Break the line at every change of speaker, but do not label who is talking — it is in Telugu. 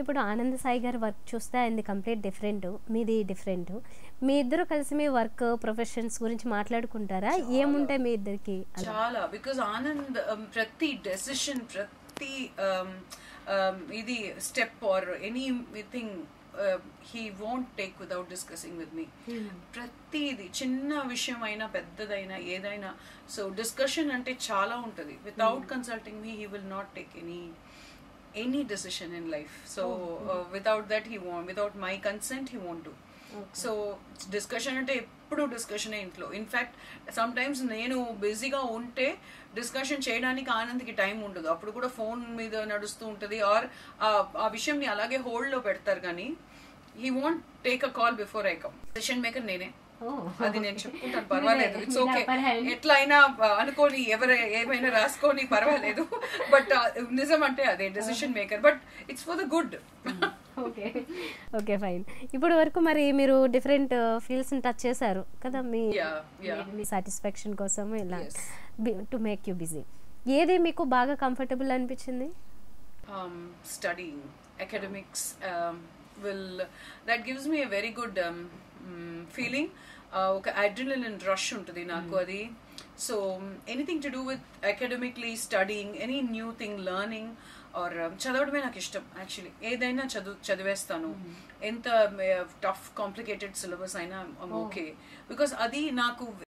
ఇప్పుడు ఆనంద్ సాయి గారి వర్క్ చూస్తే ఆయనది కంప్లీట్ డిఫరెంట్ మీది డిఫరెంట్ మీ ఇద్దరు కలిసి మీ వర్క్ ప్రొఫెషన్స్ గురించి మాట్లాడుకుంటారా ఏముంటాయి మీ ఇద్దరికి అలా?
చాలా బికాజ్ ఆనంద్ um, ప్రతి డెసిషన్ ప్రతి um, um, ఇది step or anything he won't take without discussing with మీ ప్రతిది చిన్న విషయం అయినా పెద్దదైనా ఏదైనా సో డిస్కషన్ అంటే చాలా ఉంటుంది వితౌట్ కన్సల్టింగ్ మీ he will not take any any decision in life so without that he want without my consent he want to so discussion అంటే ఎప్పుడు డిస్కషనే ఇంట్లో ఇన్ఫాక్ట్ సమ్ టైమ్స్ నేను బిజీగా ఉంటే డిస్కషన్ చేయడానికి ఆనంద్కి టైం ఉండదు అప్పుడు కూడా ఫోన్ మీద నడుస్తూ ఉంటుంది ఆర్ ఆ విషయంని అలాగే హోల్డ్ లో పెడతారు కానీ he want take a call before I come decision maker నేనే అది నేను చెప్పుకుంటాను పర్వాలేదు ఇట్స్ ఓకే ఎట్లా అయినా ఆ, అనుకోని ఎవరు ఏమైనా రాసుకొని పర్వాలేదు బట్ నిజం అంటే అదే decision maker but it's for the good
okay okay fine ఇప్పుడు వరకు మరి మీరు డిఫరెంట్ ఫీల్డ్స్ టచ్ చేశారు కదా మీ
Yeah, yeah.
మీ సాటిస్ఫాక్షన్ కోసం ఇలా
Yes.
To make you busy ఏది మీకు బాగా కంఫర్టబుల్ అనిపించింది
um, studying academics um, will that gives me a very good um, mm, feeling uh, ఒక అడ్రినలిన్ రష్ ఉంటుంది నాకు అది so anything to do with academically studying any new thing learning or చదవడమే నాకు ఇష్టం యాక్చువల్లీ ఏదైనా చదువు చదివేస్తాను ఎంత టఫ్ కాంప్లికేటెడ్ సిలబస్ అయినా ఓకే బికాస్ అది నాకు